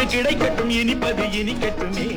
கிடைக்கட்டும் இனிப்பது இனிக்கட்டுமே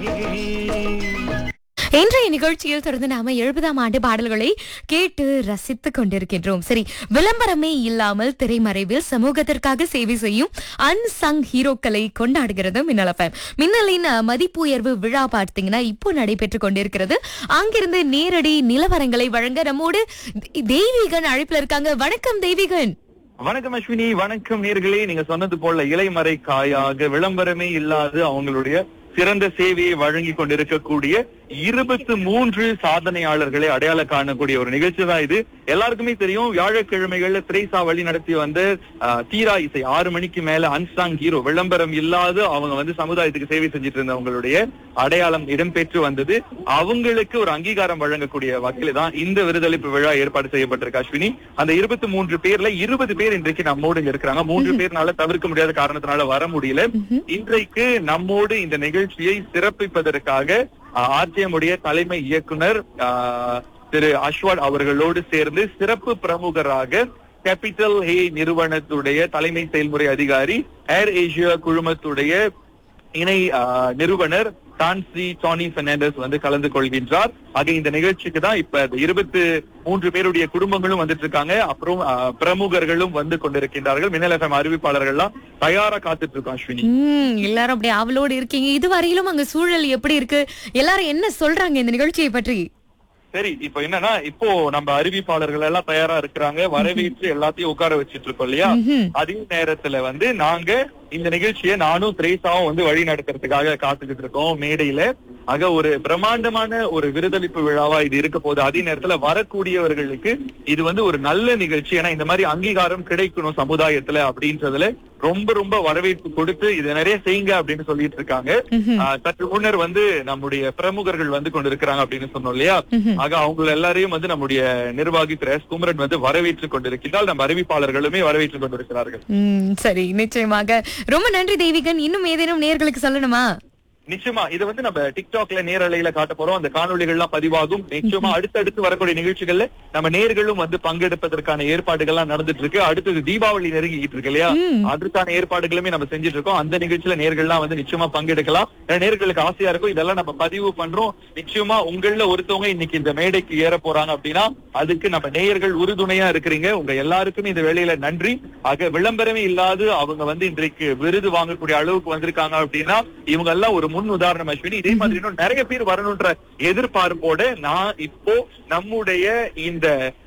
இன்றைய நிகழ்ச்சியில் தொடர்ந்து நாம எழுபதாம் ஆண்டு பாடல்களை கேட்டு ரசித்துக் கொண்டிருக்கின்றோம் சரி விளம்பரமே இல்லாமல் திரைமறைவில் சமூகத்திற்காக சேவை செய்யும் அன்சங் ஹீரோக்களை கொண்டாடுகிறது மின்னல் FM. மின்னலின் அஹ், மதிப்பு உயர்வு விழா பார்த்தீங்கன்னா இப்போ நடைபெற்றுக் கொண்டிருக்கிறது அங்கிருந்து நேரடி நிலவரங்களை வழங்க நம்மோடு தெ- தெய்வீகன் அழைப்புல இருக்காங்க வணக்கம் தெய்வீகன் வணக்கம் அஸ்வினி வணக்கம் நேர்களே நீங்க சொன்னது போல இலைமறை காயாக விளம்பரமே இல்லாது அவங்களுடைய சிறந்த சேவையை வழங்கி கொண்டிருக்கக்கூடிய இருபத்து மூன்று சாதனையாளர்களை அடையாள காணக்கூடிய ஒரு நிகழ்ச்சி தான் இது எல்லாருக்குமே தெரியும் வியாழக்கிழமைகள்ல திரைசா வழி நடத்தி வந்த ஆஹ், தீரா இசை ஆறு மணிக்கு மேல அன்சாங் ஹீரோ விளம்பரம் இல்லாத அவங்க வந்து சமுதாயத்துக்கு சேவை செஞ்சுட்டு இருந்தவங்களுடைய அடையாளம் இடம்பெற்று வந்தது அவங்களுக்கு ஒரு அங்கீகாரம் வழங்கக்கூடிய வகையில தான் இந்த விருதளிப்பு விழா ஏற்பாடு செய்யப்பட்டிருக்கு அஸ்வினி அந்த இருபத்தி மூன்று பேர்ல இருபது பேர் இன்றைக்கு நம்மோடு இங்க இருக்கிறாங்க மூன்று பேர்னால தவிர்க்க முடியாத காரணத்தினால வர முடியல இன்றைக்கு நம்மோடு இந்த நிகழ்ச்சியை சிறப்பிப்பதற்காக ஆர்டிஎம் உடைய தலைமை இயக்குனர் ஆஹ், திரு அஸ்வாட் அவர்களோடு சேர்ந்து சிறப்பு பிரமுகராக கேபிட்டல் ஹே நிறுவனத்துடைய தலைமை செயல்முறை அதிகாரி ஏர் ஏசியா குழுமத்துடைய இணை ஆஹ், நிறுவனர் டான்சி டானி பெர்னாண்டஸ் வந்து கலந்து கொள்கின்றார் ஆக இந்த நிகழ்ச்சிக்கு தான் இப்ப இருபத்து மூன்று பேருடைய குடும்பங்களும் வந்துட்டு இருக்காங்க அப்புறம் ஆஹ், பிரமுகர்களும் வந்து கொண்டிருக்கின்றார்கள் மின்னல் எஃப்எம் அறிவிப்பாளர்கள்லாம் தயாரா காத்துட்டு இருக்கோம் அஸ்வினி உம் எல்லாரும் அப்படி ஆவலோடு இருக்கீங்க இதுவரையிலும் அங்க சூழல் எப்படி இருக்கு எல்லாரும் என்ன சொல்றாங்க இந்த நிகழ்ச்சியை பற்றி சரி இப்ப என்னன்னா இப்போ நம்ம அறிவிப்பாளர்கள் எல்லாம் தயாரா இருக்கிறாங்க வரவேற்று எல்லாத்தையும் உட்கார வச்சிட்டு இருக்கோம் இல்லையா ம்ஹும். அதே நேரத்துல வந்து நாங்க இந்த நிகழ்ச்சியை நானும் திரேசாவும் வந்து வழி நடத்துறதுக்காக காத்துக்கிட்டு இருக்கோம் மேடையில ஆக ஒரு பிரம்மாண்டமான ஒரு விருதளிப்பு விழாவா இது இருக்க போகுது அதே நேரத்துல வரக்கூடியவர்களுக்கு இது வந்து ஒரு நல்ல நிகழ்ச்சி ஏன்னா இந்த மாதிரி அங்கீகாரம் கிடைக்கணும் சமுதாயத்துல அப்படின்றதுல ரொம்ப ரொம்ப வரவேற்பு கொடுத்து இதை நிறைய செய்யுங்க அப்படின்னு சொல்லிட்டு இருக்காங்க ம்ஹும். ஆஹ் சற்று முன்னர் வந்து நம்முடைய பிரமுகர்கள் வந்து கொண்டிருக்கிறாங்க அப்படின்னு சொன்னோம் இல்லையா ம்ஹும். ஆக அவங்க எல்லாரையும் வந்து நம்முடைய நிர்வாகி திரு எஸ் குமரன் வந்து வரவேற்றுக் கொண்டிருக்கிறார் நம்ம அறிவிப்பாளர்களுமே வரவேற்றுக் கொண்டிருக்கிறார்கள் ம் சரி நிச்சயமாக ரொம்ப நன்றி தெய்வீகன் இன்னும் ஏதேனும் நேர்களுக்கு சொல்லணுமா நிச்சயமா இதை வந்து நம்ம டிக்டாக்ல நேரலையில காட்ட போறோம் அந்த காணொளிகள்லாம் பதிவாகும் நிச்சயமா அடுத்தடுத்து வரக்கூடிய நிகழ்ச்சிகள்ல நம்ம நேர்களும் வந்து பங்கெடுப்பதற்கான ஏற்பாடுகள்லாம் நடந்துட்டு இருக்கு அடுத்தது தீபாவளி நெருங்கிட்டு இருக்கு இல்லையா ம். அதற்கான ஏற்பாடுகளுமே நம்ம செஞ்சுட்டு இருக்கோம் அந்த நிகழ்ச்சியில நேர்கள்லாம் வந்து நிச்சயமா பங்கெடுக்கலாம் ஏன்னா நேர்களுக்கு ஆசையா இருக்கும் இதெல்லாம் நம்ம பதிவு பண்றோம் நிச்சயமா உங்கள ஒருத்தவங்க இன்னைக்கு இந்த மேடைக்கு ஏற போறாங்க அப்படின்னா அதுக்கு நம்ம நேயர்கள் உறுதுணையா இருக்கிறீங்க உங்க எல்லாருக்குமே இந்த வேலையில நன்றி ஆக விளம்பரமே இல்லாது அவங்க வந்து இன்றைக்கு விருது வாங்கக்கூடிய அளவுக்கு வந்திருக்காங்க அப்படின்னா இவங்க எல்லாம் ஒரு முன் உதாரணம் அஸ்வினி இதே மாதிரி இன்னும் நிறைய பேர் வரணும்ன்ற எதிர்பார்ப்போட நான் இப்போ நம்முடைய இந்த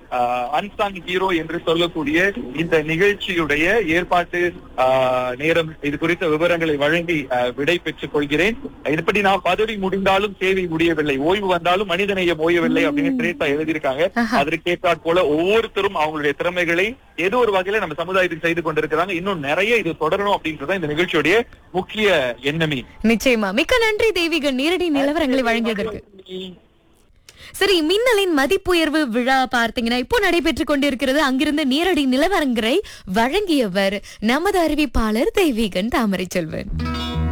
அன்சாங் ஹீரோ என்று சொல்லக்கூடிய இந்த நிகழ்ச்சியுடைய ஏற்பாட்டு ஆஹ், நேரம் இது குறித்த விவரங்களை வழங்கி ஆஹ், விடை பெற்றுக் கொள்கிறேன் இப்படி நான் பதவி முடிந்தாலும் சேவை முடியவில்லை ஓய்வு வந்தாலும் மனிதநேயம் ஓயவில்லை அப்படின்னு திரேசா எழுதியிருக்காங்க ஆஹா. அதற்கேற்றாற் போல ஒவ்வொருத்தரும் அவங்களுடைய திறமைகளை ஏதோ ஒரு வகையில நம்ம சமுதாயத்துக்கு செய்து கொண்டிருக்கிறாங்க இன்னும் நிறைய இது தொடரணும் அப்படின்றத இந்த நிகழ்ச்சியுடைய முக்கிய எண்ணமே நிச்சயமா மிக்க நன்றி தெய்வீகன் நேரடி நிலவரங்களை வழங்கியதற்கு சரி மின்னலின் மதிப்புயர்வு விழா பார்த்தீங்கன்னா இப்போ நடைபெற்றுக் கொண்டிருக்கிறது அங்கிருந்து நேரடி நிலவரங்களை வழங்கியவர் நமது அறிவிப்பாளர் தெய்வீகன் தாமரை செல்வன்